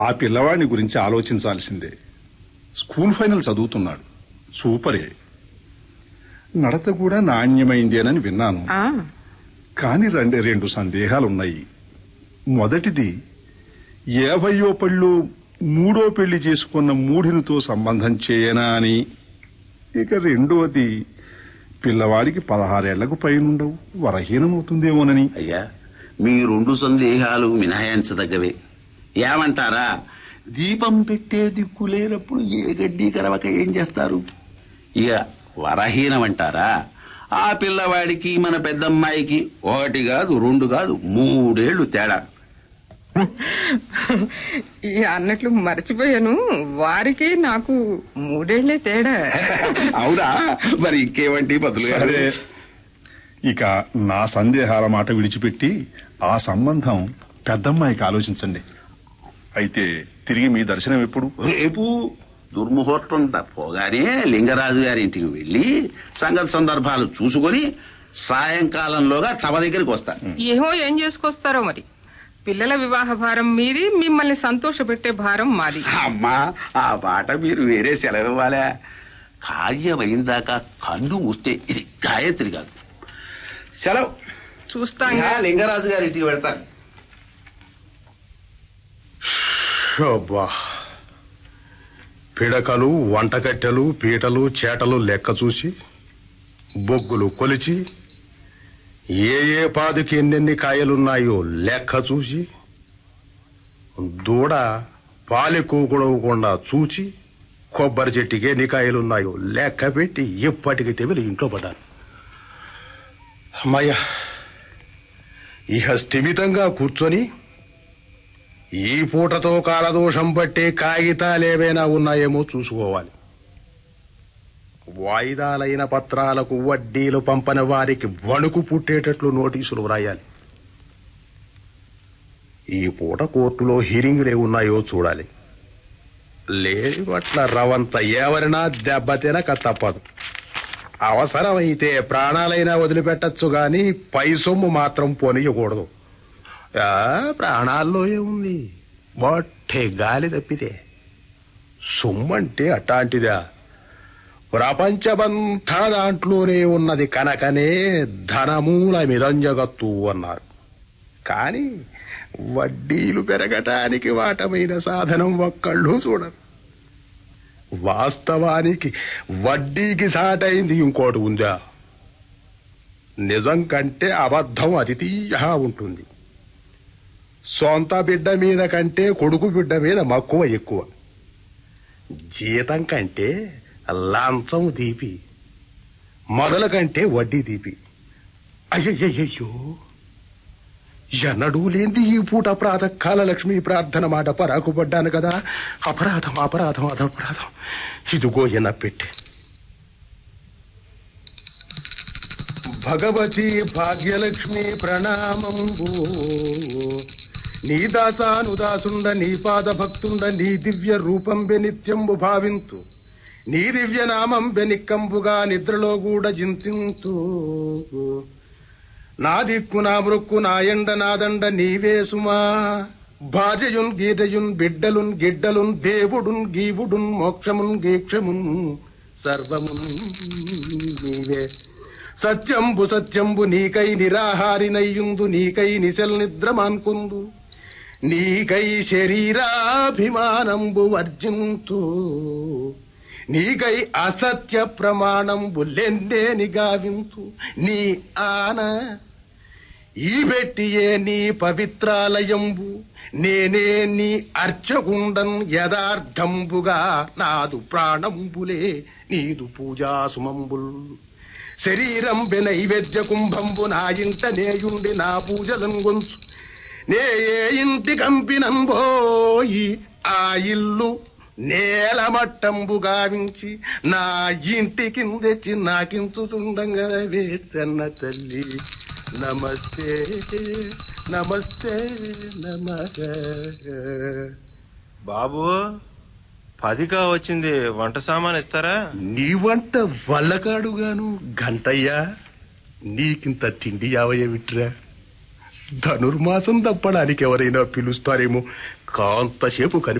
ఆ పిల్లవాడిని గురించి ఆలోచించాల్సిందే స్కూల్ ఫైనల్ చదువుతున్నాడు సూపరే నడత కూడా నాణ్యమైందేనని విన్నాను ఆ కాని రెండు రెండు సందేహాలున్నాయి మొదటిది యాభయో పళ్ళు మూడో పెళ్లి చేసుకున్న మూఢినితో సంబంధం చేయనా అని ఇక రెండవది పిల్లవాడికి పదహారేళ్లకు పైనుండవు వరహీనమవుతుందేమోనని అయ్యా మీ రెండు సందేహాలు మినహాయించదగ్గవే ఏమంటారా దీపం పెట్టే దిక్కు లేనప్పుడు ఏ గడ్డి కరవక ఏం చేస్తారు ఇక వరహీనం అంటారా ఆ పిల్లవాడికి మన పెద్దమ్మాయికి ఒకటి కాదు రెండు కాదు మూడేళ్లు తేడా ఈ అన్నట్లు మర్చిపోయాను వారికి నాకు మూడేళ్లే తేడా అవునా మరి ఇంకేమంటి బదులు సరే ఇక నా సందేహాల మాట విడిచిపెట్టి ఆ సంబంధం పెద్దమ్మాయికి ఆలోచించండి అయితే తిరిగి మీ దర్శనం ఎప్పుడు రేపు దుర్ముహూర్తం పోగానే లింగరాజు గారి ఇంటికి వెళ్ళి సంగతి సందర్భాలు చూసుకొని సాయంకాలంలోగా తమ దగ్గరికి వస్తా ఏమో ఏం చేసుకొస్తారో మరి పిల్లల వివాహ భారం మీది మిమ్మల్ని సంతోషపెట్టే భారం మాది అమ్మా ఆ మాట మీరు వేరే సెలవు ఇవ్వాలా కార్యమైందాక కన్ను మూస్తే ఇది గాయత్రి కాదు సెలవు చూస్తాం ఇంకా లింగరాజు గారి ఇంటికి పెడతాను అబ్బా పిడకలు వంటకట్టెలు పీటలు చేటలు లెక్క చూసి బొగ్గులు కొలిచి ఏ ఏ పాదుకి ఎన్నెన్ని కాయలున్నాయో లెక్క చూసి దూడ పాలి కూకుడవకుండా చూచి కొబ్బరి చెట్టుకి ఎన్ని కాయలున్నాయో లెక్క పెట్టి ఇప్పటికి తెవిలి ఇంట్లో పడ్డాను అమ్మయ్యా ఇహ స్థిమితంగా కూర్చొని ఈ పూటతో కాలదోషం పట్టే కాగితాలేవైనా ఉన్నాయేమో చూసుకోవాలి వాయిదాలైన పత్రాలకు వడ్డీలు పంపని వారికి వణుకు పుట్టేటట్లు నోటీసులు వ్రాయాలి ఈ పూట కోర్టులో హీరింగ్లే ఉన్నాయో చూడాలి లేని పట్ల రవంత ఎవరినా దెబ్బతినక తప్పదు అవసరమైతే ప్రాణాలైనా వదిలిపెట్టచ్చు గాని పై సొమ్ము మాత్రం పోనీయకూడదు ఆ, ప్రాణాల్లో ఏముంది బొట్టే గాలి తప్పితే సొమ్మంటే అట్లాంటిదా ప్రపంచమంతా దాంట్లోనే ఉన్నది కనుకనే ధనమూల మిదం జగత్తు అన్నారు కానీ వడ్డీలు పెరగటానికి వాటమైన సాధనం ఒక్కళ్ళు చూడరు వాస్తవానికి వడ్డీకి సాటైంది ఇంకోటి ఉందా నిజం కంటే అబద్ధం అతి తీయగా ఉంటుంది సొంత బిడ్డ మీద కంటే కొడుకు బిడ్డ మీద మక్కువ ఎక్కువ జీతం కంటే లంచం తీపి మొదల కంటే వడ్డీ తీపి అయ్యయ్యయ్యో ఎన్నడూ లేంది ఈ పూట ప్రాతకాల లక్ష్మీ ప్రార్థన మాట పరాకుపడ్డాను కదా అపరాధం అపరాధం అదపరాధం ఇదిగో ఎన పెట్టే భగవతి భాగ్యలక్ష్మి ప్రణామంబు నీ దాసానుదాసుండ నీ పాద భక్తుండ నీ దివ్య రూపంబె నిత్యంబు భావింతు నీ దివ్య నామం బెనిక్కంబుగా నిద్రలో కూడా జింతింతు నా దిక్కు నా మృక్కు నా ఎండ నాదండ నీవే సుమా భార్యయున్ గీరయున్ బిడ్డలున్ గిడ్డలున్ దేవుడున్ గీవుడున్ మోక్షమున్ గీక్షమున్ సర్వమున్ నీవే సత్యంబు సత్యంబు నీకై నిరాహారినయ్యుందు నీకై నిశల్ నిద్ర మాన్కుందు నీకై శరీరాభిమానంబు వర్జింతు నీకై అసత్య ప్రమాణంబు లెండేని గావింతు నీ ఆన ఈ పెట్టియే నీ పవిత్రాలయంబు నేనే నీ అర్చకుండన్ యథార్థంబుగా నాదు ప్రాణంబులే నీదు పూజా సుమంబుల్ శరీరం నైవేద్య కుంభంబు నా ఇంట నేయుండి నా పూజలను గొంచు నే ఏ ఇంటి కంపినం పోయి ఆ ఇల్లు నేలమట్టంబు గావించి నా ఇంటి కిందెచ్చి నాకించుతుండగా వేతన్న తల్లి నమస్తే నమస్తే నమ బాబు పదిగా వచ్చింది వంట సామాన్ ఇస్తారా నీ వంట వల్లకాడుగాను గంటయ్యా నీకింత తిండి యావయ్య విట్రా ధనుర్మాసం తప్పడానికి ఎవరైనా పిలుస్తారేమో కాంతసేపు కనిపి